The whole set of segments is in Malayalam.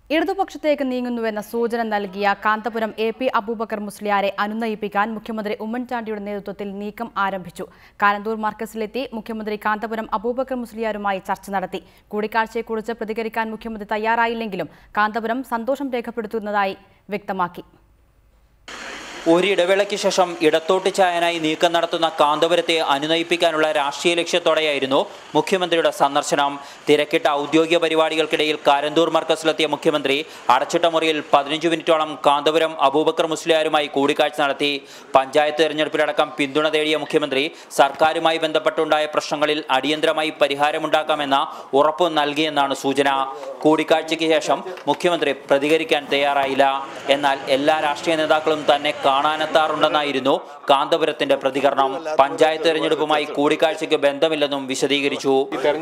ഇടതുപക്ഷത്തേക്ക് നീങ്ങുന്നുവെന്ന സൂചന നൽകിയ കാന്തപുരം എ പി അബൂബക്കർ മുസ്ലിയാരെ അനുനയിപ്പിക്കാൻ മുഖ്യമന്ത്രി ഉമ്മൻചാണ്ടിയുടെ നേതൃത്വത്തിൽ നീക്കം ആരംഭിച്ചു കാരന്തൂർ മാർക്കസിലെത്തി മുഖ്യമന്ത്രി കാന്തപുരം അബൂബക്കർ മുസ്ലിയാരുമായി ചർച്ച നടത്തി കൂടിക്കാഴ്ചയെക്കുറിച്ച് പ്രതികരിക്കാൻ മുഖ്യമന്ത്രി തയ്യാറായില്ലെങ്കിലും കാന്തപുരം സന്തോഷം രേഖപ്പെടുത്തുന്നതായി വ്യക്തമാക്കി ഒരിടവേളയ്ക്ക് ശേഷം ഇടത്തോട്ട് ചായനായി നീക്കം നടത്തുന്ന കാന്തപുരത്തെ അനുനയിപ്പിക്കാനുള്ള രാഷ്ട്രീയ ലക്ഷ്യത്തോടെയായിരുന്നു മുഖ്യമന്ത്രിയുടെ സന്ദർശനം തിരക്കിട്ട ഔദ്യോഗിക പരിപാടികൾക്കിടയിൽ കാരന്തൂർ മർക്കസിലെത്തിയ മുഖ്യമന്ത്രി അടച്ചിട്ട മുറിയിൽ പതിനഞ്ച് മിനിറ്റോളം കാന്തപുരം അബൂബക്കർ മുസ്ലിയാരുമായി കൂടിക്കാഴ്ച നടത്തി പഞ്ചായത്ത് തെരഞ്ഞെടുപ്പിലടക്കം പിന്തുണ തേടിയ മുഖ്യമന്ത്രി സർക്കാരുമായി ബന്ധപ്പെട്ടുണ്ടായ പ്രശ്നങ്ങളിൽ അടിയന്തരമായി പരിഹാരമുണ്ടാക്കാമെന്ന ഉറപ്പ് നൽകിയെന്നാണ് സൂചന കൂടിക്കാഴ്ചയ്ക്ക് ശേഷം മുഖ്യമന്ത്രി പ്രതികരിക്കാൻ തയ്യാറായില്ല എന്നാൽ എല്ലാ രാഷ്ട്രീയ നേതാക്കളും തന്നെ കാണാനെത്താറുണ്ടെന്നായിരുന്നു കാന്തപുരത്തിന്റെ പ്രതികരണം പഞ്ചായത്ത് തെരഞ്ഞെടുപ്പുമായി കൂടിക്കാഴ്ചയ്ക്ക് ബന്ധമില്ലെന്നും വിശദീകരിച്ചു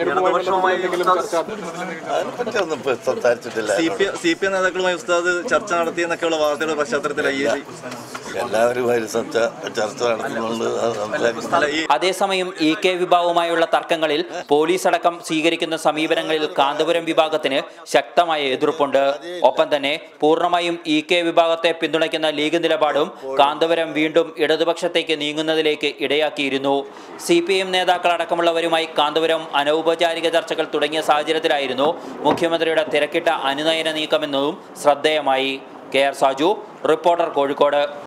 അതിനെപ്പറ്റിയൊന്നും ഇപ്പൊ സംസാരിച്ചിട്ടില്ല C P C P M നേതാക്കളുമായി ഉസ്താദ് ചർച്ച നടത്തിയെന്നൊക്കെയുള്ള വാർത്തകളുടെ പശ്ചാത്തലത്തിലായി എല്ലാവരുമായി ചർച്ച ചർച്ച നടത്തുന്നുണ്ട് അത് സംസാരിക്കുന്നുണ്ട് ഈ അതേസമയം ഇ കെ വിഭാഗവുമായുള്ള തർക്കങ്ങളിൽ പോലീസ് അടക്കം സ്വീകരിക്കുന്ന സമീപനങ്ങളിൽ കാന്തപുരം വിഭാഗത്തിന് ശക്തമായ എതിർപ്പുണ്ട് ഒപ്പം തന്നെ പൂർണ്ണമായും ഇ കെ വിഭാഗത്തെ പിന്തുണയ്ക്കുന്ന ലീഗ് നിലപാടും കാന്തപുരം വീണ്ടും ഇടതുപക്ഷത്തേക്ക് നീങ്ങുന്നതിലേക്ക് ഇടയാക്കിയിരുന്നു സി പി എം നേതാക്കളടക്കമുള്ളവരുമായി കാന്തപുരം അനൗപചാരിക ചർച്ചകൾ തുടങ്ങിയ സാഹചര്യത്തിലായിരുന്നു മുഖ്യമന്ത്രിയുടെ തിരക്കിട്ട അനുനയന നീക്കമെന്നതും ശ്രദ്ധേയമായി K R Saju reporter Kozhikode